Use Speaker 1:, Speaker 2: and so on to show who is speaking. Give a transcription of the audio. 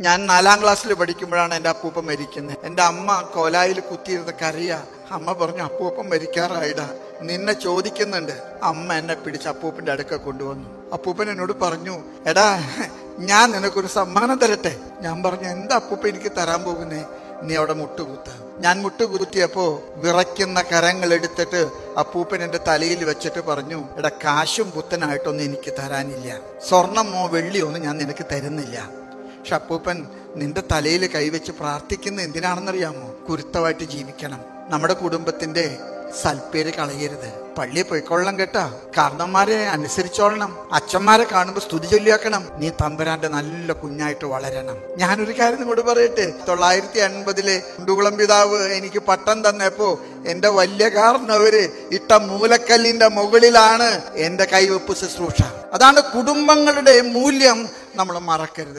Speaker 1: ഞാൻ നാലാം ക്ലാസ്സിൽ പഠിക്കുമ്പോഴാണ് എൻ്റെ അപ്പൂപ്പൻ മരിക്കുന്നത് എൻ്റെ അമ്മ കോലായിൽ കുത്തിയിരുന്ന് കരയ അമ്മ പറഞ്ഞു അപ്പൂപ്പൻ മരിക്കാറായിടാ നിന്നെ ചോദിക്കുന്നുണ്ട് അമ്മ എന്നെ പിടിച്ച് അപ്പൂപ്പന്റെ അടുക്ക കൊണ്ടുവന്നു അപ്പൂപ്പൻ എന്നോട് പറഞ്ഞു എടാ ഞാൻ നിനക്കൊരു സമ്മാനം തരട്ടെ ഞാൻ പറഞ്ഞു എന്താ അപ്പൂപ്പ എനിക്ക് തരാൻ പോകുന്നേ നീ അവിടെ മുട്ടുകുത്ത ഞാൻ മുട്ടുകുത്തിയപ്പോ വിറയ്ക്കുന്ന കരങ്ങൾ എടുത്തിട്ട് അപ്പൂപ്പൻ എന്റെ തലയിൽ വെച്ചിട്ട് പറഞ്ഞു എടാ കാശും പുത്തനായിട്ടൊന്നും എനിക്ക് തരാനില്ല സ്വർണമോ വെള്ളിയോ ഒന്നും ഞാൻ നിനക്ക് തരുന്നില്ല പക്ഷെ അപ്പൂപ്പൻ നിന്റെ തലയിൽ കൈവച്ച് പ്രാർത്ഥിക്കുന്ന എന്തിനാണെന്നറിയാമോ കുരുത്തമായിട്ട് ജീവിക്കണം നമ്മുടെ കുടുംബത്തിന്റെ സൽപ്പേര് കളയരുത് പള്ളിയിൽ പോയിക്കൊള്ളണം കേട്ടാ കാരണന്മാരെ അനുസരിച്ചോളണം അച്ഛന്മാരെ കാണുമ്പോൾ സ്തുതി ചൊല്ലിയാക്കണം നീ തമ്പരാന്റെ നല്ല കുഞ്ഞായിട്ട് വളരണം ഞാനൊരു കാര്യം നിങ്ങളോട് പറയട്ടെ തൊള്ളായിരത്തി അൻപതിലെ കുണ്ടുകുളം പിതാവ് എനിക്ക് പട്ടം തന്നപ്പോ എന്റെ വലിയ കാരണവര് ഇട്ട മൂലക്കല്ലിന്റെ മുകളിലാണ് എന്റെ കൈവെപ്പ് ശുശ്രൂഷ അതാണ് കുടുംബങ്ങളുടെ മൂല്യം നമ്മൾ മറക്കരുത്